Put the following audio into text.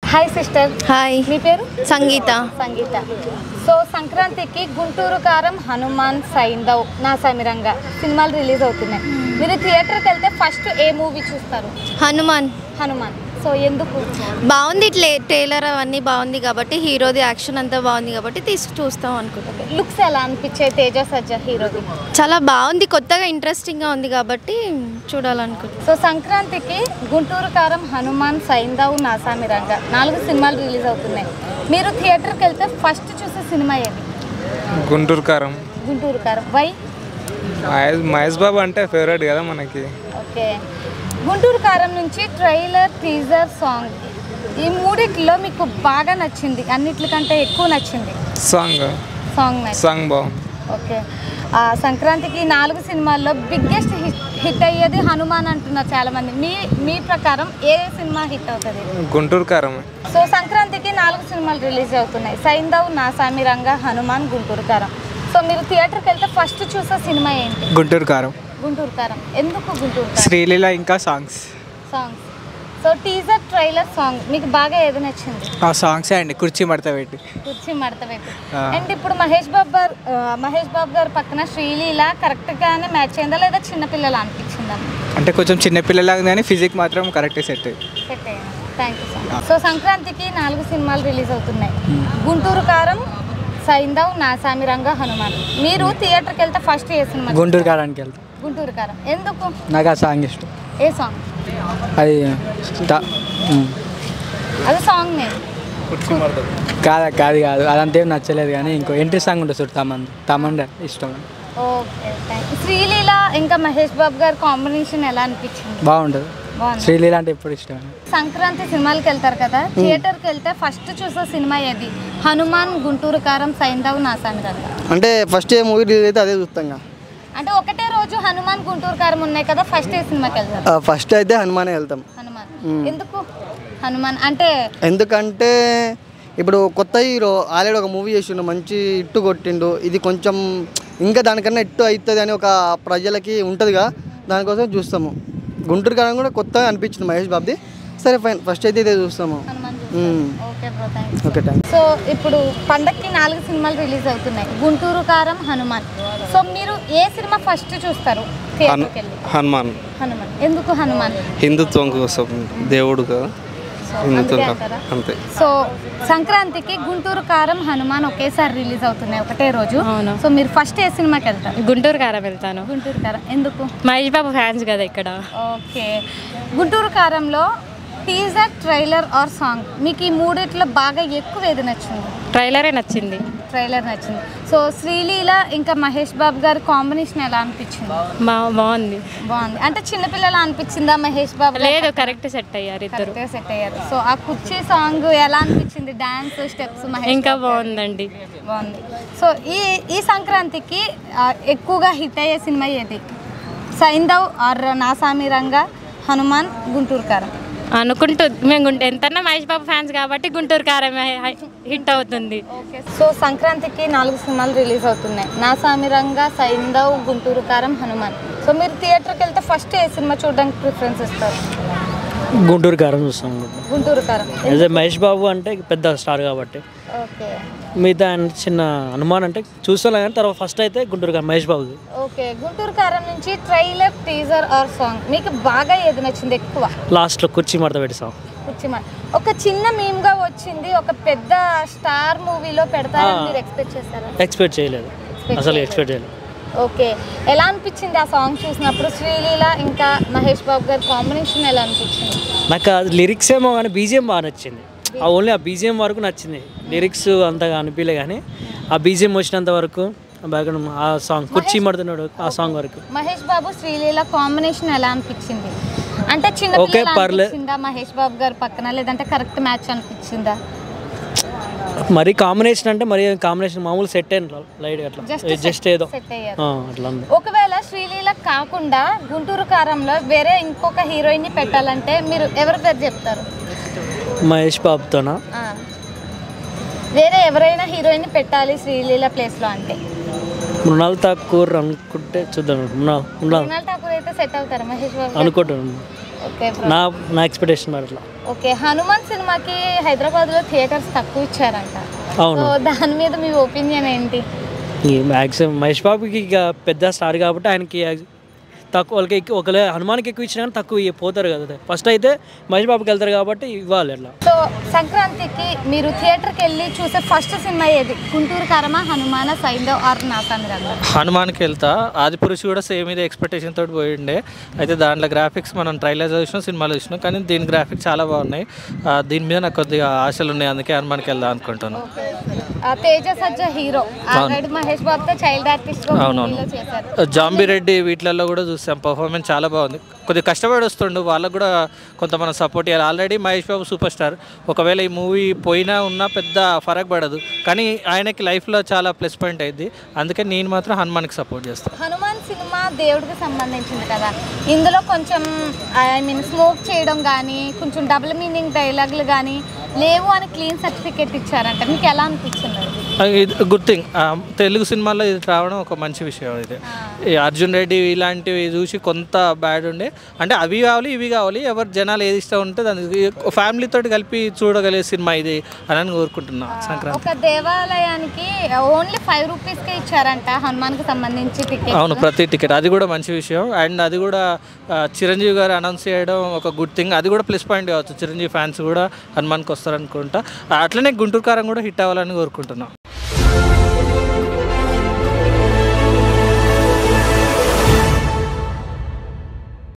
Hi sister hi మీ పేరు సంగీత సంగీత so సంక్రాంతికి గుంటూరు కారం హనుమాన్ సైందవ్ నా సమిరంగా సినిమాలు రిలీజ్ అవుతున్నాయి మీరు థియేటర్కి వెళ్తే ఫస్ట్ ఏ మూవీ చూస్తారు హనుమాన్ హనుమాన్ సో ఎందుకు బాగుంది ఇట్లే ట్రైలర్ అవన్నీ బాగుంది కాబట్టి హీరోది యాక్షన్ అంతా బాగుంది కాబట్టి తీసి చూస్తాం అనుకుంటున్నాం లుక్స్ ఎలా అనిపించాయి తేజ సజ్జ హీరోది చాలా బాగుంది కొత్తగా ఇంట్రెస్టింగ్గా ఉంది కాబట్టి చూడాలనుకుంటున్నాం సో సంక్రాంతికి గుంటూరు కారం హనుమాన్ సైందవ్ నాసామిరంగా నాలుగు సినిమాలు రిలీజ్ అవుతున్నాయి మీరు థియేటర్కి వెళ్తే ఫస్ట్ చూసే సినిమా ఏది గుంటూరు కారం గుంటూరు కారం వై మహేష్ మహేష్ బాబు అంటే ఫేవరెట్ కదా మనకి ఓకే గుంటూరు కారం నుంచి ట్రైలర్ టీజర్ సాంగ్ ఈ మూడిట్లో మీకు బాగా నచ్చింది అన్నిటికంటే ఎక్కువ నచ్చింది సాంగ్ సాంగ్ నచ్చింది సాంగ్ బాగుంది ఓకే ఆ, సంక్రాంతికి నాలుగు సినిమాల్లో బిగ్గెస్ట్ హిట్ హిట్ అయ్యేది హనుమాన్ అంటున్నారు చాలామంది మీ మీ ప్రకారం ఏ సినిమా హిట్ అవుతుంది గుంటూరు కారం సో సంక్రాంతికి నాలుగు సినిమాలు రిలీజ్ అవుతున్నాయి సైందవ్ నాసామి రంగ హనుమాన్ గుంటూరు కారం సో మీరు థియేటర్కి వెళ్తే ఫస్ట్ చూసే సినిమా ఏంటి గుంటూరు కారం గుంటూరు కారం ఎందుకు గుంటూరు కారం శ్రీలీల ఇంకా songs songs so teaser trailer song మీకు బాగా ఏది నచ్చింది ఆ సాంగ్సే అండి కుర్చీ మడత పెట్టి కుర్చీ మడత పెట్టి ఆ. అండ్ ఇప్పుడు మహేష్ బాబు గారు ఆ, మహేష్ బాబు గారు పక్కన శ్రీలీల కరెక్ట్గానే మ్యాచ్ అయిందా లేదా చిన్నపిల్లలు అనిపించిందా అంటే కొంచెం చిన్నపిల్లలాగా కానీ ఫిజిక్ మాత్రం correct set set thank you so so సంక్రాంతికి నాలుగు సినిమాలు రిలీజ్ అవుతున్నాయి గుంటూరు కారం సైందవ్ నాసామి రంగ హనుమాన్ మీరు థియేటర్కి వెళ్తే ఫస్ట్ ఏ సినిమా గుంటూరు కారానికి వెళ్తాం గుంటూరు కారం ఎందుకు నాకు ఆ సాంగ్ ఇష్టం ఏ సాంగ్ అది ట- ఉమ్. అది సాంగ్ నేమ్ కాదు కాదు కాదు అదంతా ఏం నచ్చలేదు కానీ ఇంకో ఎంట్రీ సాంగ్ ఉంటుంది చూడు తమన్ తమన్ ఇష్టం ఓకే థ్యాంక్ శ్రీలీల ఇంకా మహేష్ బాబు గారి కాంబినేషన్ ఎలా అనిపించింది బాగుంటుంది బాగుంది శ్రీలీల అంటే ఎప్పుడు ఇష్టం సంక్రాంతి సినిమాలకి వెళ్తారు కదా థియేటర్కి వెళ్తే ఫస్ట్ చూసే సినిమా ఏది హనుమాన్ గుంటూరు కారం సైందవ్ నాసామి రంగ అంటే ఫస్ట్ ఏ మూవీ రిలీజ్ అయితే అదే చూస్తాం అంటే ఒకటే రోజు హనుమాన్ గుంటూరు కారం ఉన్నాయి కదా ఫస్ట్ ఏ సినిమాకి వెళ్తారు ఫస్ట్ అయితే హనుమానే వెళ్తాం హనుమాన్ ఎందుకు హనుమాన్ అంటే ఎందుకంటే ఇప్పుడు కొత్త హీరో ఆల్రెడీ ఒక మూవీ చేసిండు మంచి ఇట్టు కొట్టిండు ఇది కొంచెం ఇంకా దానికన్నా ఇట్టు అవుతుంది అని ఒక ప్రజలకి ఉంటుందిగా దానికోసం చూస్తాము గుంటూరు కాలం కూడా కొత్తగా అనిపించింది మహేష్ బాబుది సరే ఫైన్ ఫస్ట్ అయితే ఇదే చూస్తాము హనుమాన్ మ్మ్. Okay bro thanks okay thank so ఇప్పుడు పండక్కి నాలుగు సినిమాలు రిలీజ్ అవుతున్నాయి గుంటూరు కారం హనుమాన్ సో మీరు ఏ సినిమా ఫస్ట్ చూస్తారు థియేటర్కి వెళ్ళి హనుమాన్ హనుమాన్ ఎందుకు హనుమాన్ హిందుత్వం కోసం దేవుడు కదా సో హిందుత్వం అందుకే కా- అంటారా? అంతే సో సంక్రాంతికి గుంటూరు కారం హనుమాన్ ఒకేసారి రిలీజ్ అవుతున్నాయి ఒకటే రోజు అవును. సో మీరు ఫస్ట్ ఏ సినిమాకి వెళ్తారు గుంటూరు కారం వెళ్తాను గుంటూరు కారం ఎందుకు మహేష్ బాబు ఫ్యాన్స్ కదా ఇక్కడ ఓకే గుంటూరు కారంలో టీజర్ ట్రైలర్ ఆర్ సాంగ్ మీకు ఈ మూడిట్లో బాగా ఎక్కువ ఏది నచ్చింది ట్రైలరే నచ్చింది ట్రైలర్ నచ్చింది సో శ్రీలీల ఇంకా మహేష్ బాబు గారి కాంబినేషన్ ఎలా అనిపించింది మా బాగుంది బాగుంది అంటే చిన్నపిల్లలు అనిపించిందా మహేష్ బాబు గారు? లేదు కరెక్ట్ సెట్ అయ్యారు ఇద్దరు కరెక్ట్గా సెట్ అయ్యారు సో ఆ కుర్చీ సాంగ్ ఎలా అనిపించింది డాన్స్ స్టెప్స్ మహేష్ ఇంకా బాబు గారి? బాగుందండి బాగుంది సో ఈ ఈ సంక్రాంతికి ఆ, ఎక్కువగా హిట్ అయ్యే సినిమా ఏది సైందవ్ ఆర్ నాసామి రంగ హనుమాన్ గుంటూరు కారం అనుకుంటూ మేము గుంట ఎంతన్నా మహేష్ బాబు ఫ్యాన్స్ కాబట్టి గుంటూరు కారం హిట్ అవుతుంది ఓకే సో సంక్రాంతికి నాలుగు సినిమాలు రిలీజ్ అవుతున్నాయి నాసామి రంగ సైందవ్ గుంటూరు కారం హనుమాన్ సో మీరు థియేటర్కి వెళ్తే ఫస్ట్ ఏ సినిమా చూడడానికి ప్రిఫరెన్స్ ఇస్తారు గుంటూరు కారం చూస్తాం గుంటూరు కారం అదే మహేష్ బాబు అంటే పెద్ద స్టార్ కాబట్టి ఓకే మిగతా ఆయన చిన్న అనుమానం అంటే చూస్తాం కానీ తర్వాత ఫస్ట్ అయితే గుంటూరు కారం మహేష్ బాబు ఓకే గుంటూరు కారం నుంచి ట్రైలర్ టీజర్ ఆర్ సాంగ్ మీకు బాగా ఏది నచ్చింది ఎక్కువ లాస్ట్లో కుర్చీ మడత పెట్టిస్తాం కూర్చోమని ఒక చిన్న మీమ్ గా వచ్చింది ఒక పెద్ద స్టార్ మూవీలో పెడతారని ఆ. మీరు ఎక్స్పెక్ట్ చేస్తారా ఎక్స్పెక్ట్ చేయలేదు అసలు ఎక్స్పెక్ట్ చేయలేదు ఓకే ఎలా అనిపించింది ఆ సాంగ్ చూసినప్పుడు శ్రీలీల ఇంకా మహేష్ బాబు గారి కాంబినేషన్ ఎలా అనిపించింది నాకు అది లిరిక్స్ ఏమో కానీ బీజిఎం బాగా నచ్చింది ఆ ఓన్లీ ఆ బీజిఎం వరకు నచ్చింది లిరిక్స్ అంతగా అనిపించలే కానీ ఆ బీజిఎం వచ్చినంత వరకు బ్యాక్గ్రౌండ్ ఆ సాంగ్ కుర్చీ మడుతున్నాడు ఆ సాంగ్ వరకు మహేష్ బాబు శ్రీలీల కాంబినేషన్ ఎలా అనిపించింది అంటే చిన్న ఓకే, పిల్లలు పర్లే. అనిపించిందా మహేష్ బాబు గారి పక్కన లేదంటే కరెక్ట్ మ్యాచ్ అనిపించిందా మరి కాంబినేషన్ అంటే మరి కాంబినేషన్ మామూలు సెట్ అయిన లైట్ అట్లా Just జస్ట్ ఏదో సెట్ అయ్యారు ఆ, అట్లా ఉంది ఒకవేళ శ్రీలీల కాకుండా గుంటూరు కారంలో వేరే ఇంకొక హీరోయిన్ ని పెట్టాలంటే మీరు ఎవరి పేరు చెప్తారు మహేష్ బాబుతోనా ఆ. వేరే ఎవరైనా హీరోయిన్ ని పెట్టాలి శ్రీలీల ప్లేస్ లో అంటే మృణాల్ ఠాకూర్ అనుకుంటే చూద్దాం మృణాల్ మృణాల్ మృణాల్ ఠాకూర్ అయితే సెట్ అవుతారు మహేష్ బాబు గారు? అనుకుంటాను ఓకే నా నా ఎక్స్పెక్టేషన్ మరి అట్లా ఓకే హనుమాన్ సినిమాకి హైదరాబాద్లో థియేటర్స్ తక్కువ ఇచ్చారంట అవును. సో దాని మీద మీ ఒపీనియన్ ఏంటి ఈ మ్యాక్సిమం మహేష్ బాబుకి ఇక పెద్ద స్టార్ కాబట్టి ఆయనకి తక్కువ వాళ్ళకి ఎక్కువ ఒకవేళ హనుమాన్కి ఎక్కువ ఇచ్చినా కానీ తక్కువ ఇయ్య- పోతారు కదా ఫస్ట్ అయితే మహేష్ బాబుకి వెళ్తారు కాబట్టి ఇవ్వాలి అట్లా సో సంక్రాంతికి మీరు థియేటర్కి వెళ్ళి చూసే ఫస్ట్ సినిమా ఏది గుంటూరు కరమ హనుమాన సైందవ్ ఆర్ నాసామి రంగ హనుమాన్కి వెళ్తా ఆది పురుషు కూడా సేమ్ ఇదే ఎక్స్పెక్టేషన్ తోటి పోయిండే అయితే దాంట్లో గ్రాఫిక్స్ మనం ట్రైలర్ చూసినాం సినిమాలో చూసినాం కానీ దీని గ్రాఫిక్స్ చాలా బాగున్నాయి ఆ, దీని మీద నాకు కొద్దిగా ఆశలు ఉన్నాయి అందుకే హనుమాన్కి వెళ్దాం అనుకుంటున్నాను ఆ, తేజ సజ్జ హీరో ఆల్రెడీ మహేష్ బాబుతో చైల్డ్ ఆర్టిస్ట్ అవునవును చేశారు జాంబీ రెడ్డి వీటిలలో కూడా చూసాం పర్ఫార్మెన్స్ చాలా బాగుంది కొద్దిగా కష్టపడి వస్తుండు వాళ్ళకు కూడా కొంత మనం సపోర్ట్ చేయాలి already Mahesh Babu superstar ఒకవేళ ఈ మూవీ పోయినా ఉన్నా పెద్ద ఫరక్ పడదు కానీ ఆయనకి లైఫ్లో చాలా ప్లస్ పాయింట్ అయింది అందుకే నేను మాత్రం హనుమాన్కి సపోర్ట్ చేస్తాను హనుమాన్ సినిమా దేవుడికి సంబంధించింది కదా ఇందులో కొంచెం ఐ మీన్ స్మోక్ చేయడం కానీ కొంచెం డబుల్ మీనింగ్ డైలాగులు కానీ లేవు అని క్లీన్ సర్టిఫికేట్ ఇచ్చారంట మీకు ఎలా అనిపించింది అది? గుడ్ థింగ్ తెలుగు సినిమాలో ఇది రావడం ఒక మంచి విషయం ఇది ఈ అర్జున్ రెడ్డి ఇలాంటివి చూసి కొంత బ్యాడ్ ఉండే అంటే అవి కావాలి ఇవి కావాలి ఎవరు జనాలు ఏది ఇష్టం ఉంటే దాన్ని ఫ్యామిలీతో కలిపి చూడగలిగే సినిమా ఇది అని అని కోరుకుంటున్నా సంక్రాంతి ఒక దేవాలయానికి ఓన్లీ ఫైవ్ రూపీస్కే ఇచ్చారంట హనుమాన్కి సంబంధించి టికెట్ అవును ప్రతి టికెట్ అది కూడా మంచి విషయం అండ్ అది కూడా ఆ, చిరంజీవి గారు అనౌన్స్ చేయడం ఒక గుడ్ థింగ్ అది కూడా ప్లస్ పాయింట్ కావచ్చు చిరంజీవి ఫ్యాన్స్ కూడా హనుమాన్కి వస్తారనుకుంటా అట్లనే గుంటూరు కారం కూడా హిట్ అవ్వాలని కోరుకుంటున్నాం